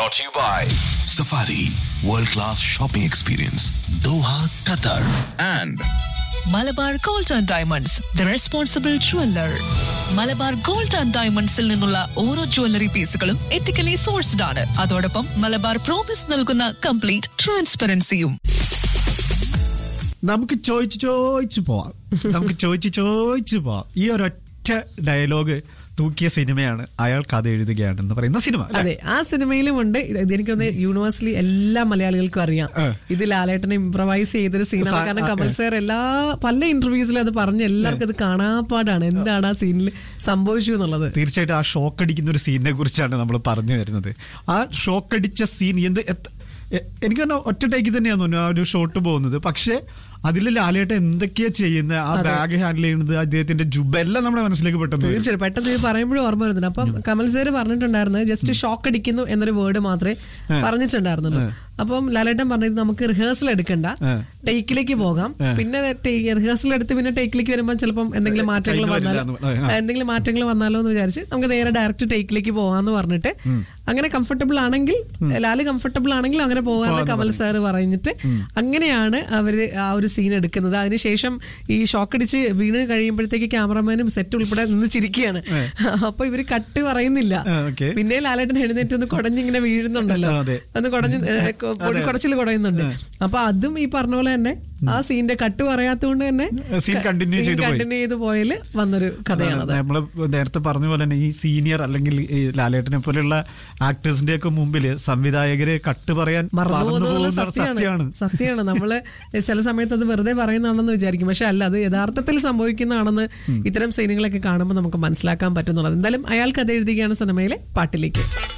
Brought to you by Safari World Class Shopping Experience Doha, Qatar and Malabar gold and diamonds the responsible jeweller Malabar gold and ഡയമണ്ട്സിൽ നിന്നുള്ള ഓരോ jewellery പീസുകളും ethically sourced ആണ് അതോടൊപ്പം Malabar promise നൽകുന്ന complete ട്രാൻസ്പെറൻസിയും നമുക്ക് ചോദിച്ച് ചോദിച്ചു പോവാം നമുക്ക് ചോദിച്ച് ചോദിച്ചു പോവാം ഈ ഒരൊറ്റ ഡയലോഗ് തൂക്കിയ സിനിമയാണ് അയാൾ കഥ എഴുതുകയാണെന്ന് പറയുന്ന സിനിമ അല്ലേ? അതെ ആ സിനിമയിലും ഉണ്ട് ഇത് എനിക്കൊന്ന് യൂണിവേഴ്സിറ്റി എല്ലാ മലയാളികൾക്കും അറിയാം ആ. ഇത് ലാലേട്ടനെ ഇംപ്രവൈസ് ചെയ്തൊരു സീനാണ് സാ- കാരണം ആ, കമൽ ആ. സാർ എല്ലാ പല ഇന്റർവ്യൂസിലും അത് പറഞ്ഞ് എല്ലാവർക്കും അത് കാണാപ്പാടാണ് എന്താണ് ആ സീനിൽ സംഭവിച്ചു എന്നുള്ളത് തീർച്ചയായിട്ടും ആ ഷോക്ക് അടിക്കുന്ന ഒരു സീനിനെ കുറിച്ചാണ് നമ്മൾ പറഞ്ഞു വരുന്നത് ആ ഷോക്ക് അടിച്ച സീൻ എന്ത് എത്ത- എ- എനിക്ക് തന്നെ ഒറ്റ ടേക്ക് തന്നെയാന്ന് തോന്നുന്നു ആ ഒരു ഷോട്ട് പോകുന്നത് പക്ഷെ അതിൽ ലാലേട്ടൻ എന്തൊക്കെയാ ചെയ്യുന്നത് ആ ബാഗ് ഹാൻഡിൽ ചെയ്യുന്നത് അദ്ദേഹത്തിന്റെ ജുബ എല്ലാം നമ്മുടെ മനസ്സിലേക്ക് പെട്ടെന്ന് വരും. തീർച്ചയായും പെട്ടെന്ന് ഇത് പറയുമ്പോഴും ഓർമ്മ വരുന്നുണ്ട് അപ്പം കമൽ സാർ പറഞ്ഞിട്ടുണ്ടായിരുന്നു ജസ്റ്റ് ഷോക്ക് അടിക്കുന്നു എന്നൊരു വേർഡ് മാത്രമേ പറഞ്ഞിട്ടുണ്ടായിരുന്നുള്ളൂ അപ്പം ലാലേട്ടൻ പറഞ്ഞത് നമുക്ക് റിഹേഴ്സൽ എടുക്കണ്ട ആ. ടേക്കിലേക്ക് പോകാം പിന്നെ റിഹേഴ്സൽ എടുത്ത് പിന്നെ ടേക്കിലേക്ക് വരുമ്പോൾ ചിലപ്പം എന്തെങ്കിലും മാറ്റങ്ങൾ കയ്യിൽ വന്നാലോ വരില്ല എന്ന് ആ. എന്തെങ്കിലും മാറ്റങ്ങൾ വന്നാലോ എന്ന് വിചാരിച്ച് നമുക്ക് നേരെ ഡയറക്റ്റ് ടേക്കിലേക്ക് പോകാന്ന് പറഞ്ഞിട്ട് അങ്ങനെ കംഫർട്ടബിൾ ആണെങ്കിൽ ലാല് കംഫർട്ടബിൾ ആണെങ്കിൽ അങ്ങനെ പോകാന്ന് കമൽ സാർ പറഞ്ഞിട്ട് അങ്ങനെയാണ് അവര് ആ ഒരു സീൻ എടുക്കുന്നത് അതിനുശേഷം ഈ ഷോക്ക് അടിച്ച് വീണ് കഴിയുമ്പോഴത്തേക്ക് ക്യാമറമാനും സെറ്റ് ഉൾപ്പെടെ നിന്ന് ചിരിക്കുകയാണ് അപ്പൊ ഇവര് കട്ട് പറയുന്നില്ല ആ, okay. പിന്നെ ലാലേട്ടൻ എഴുന്നേറ്റ് ഒന്ന് കുടഞ്ഞിങ്ങനെ വീഴുന്നുണ്ടല്ലോ ആ, അതെ. ഒന്ന് കുടഞ്ഞ് കുടച്ചിൽ കുടയുന്നുണ്ട് അപ്പൊ അതും ഈ പറഞ്ഞ പോലെ തന്നെ ആ സീന്റെ കട്ട് പറയാത്തതുകൊണ്ട് തന്നെ Scene continue ചെയ്ത് പോയി. കണ്ടിന്യൂ ചെയ്ത് പോയാല് വന്നൊരു കഥയാണത് നമ്മള് നേരത്തെ പറഞ്ഞ പോലെ തന്നെ ഈ സീനിയർ അല്ലെങ്കിൽ ഈ ലാലേട്ടനെ പോലെയുള്ള ആക്ടേഴ്സിന്റെ ഒക്കെ മുമ്പിൽ സംവിധായകര് കട്ട് പറയാൻ മറന്നു മറന്നു പോകുന്നത് പോകുന്ന സത്യമാണ് സത്യമാണ് സത്യമാണ് നമ്മള് ചില സമയത്ത് അത് വെറുതെ പറയുന്നതാണെന്ന് വിചാരിക്കും പക്ഷെ അല്ല അത് യഥാർത്ഥത്തിൽ സംഭവിക്കുന്നതാണെന്ന് ഇത്തരം സീനുകളൊക്കെ കാണുമ്പോൾ നമുക്ക് മനസ്സിലാക്കാൻ പറ്റുന്നുള്ളത് എന്തായാലും അയാൾക്ക് അത് എഴുതുകയാണ് സിനിമയിലെ പാട്ടിലേക്ക്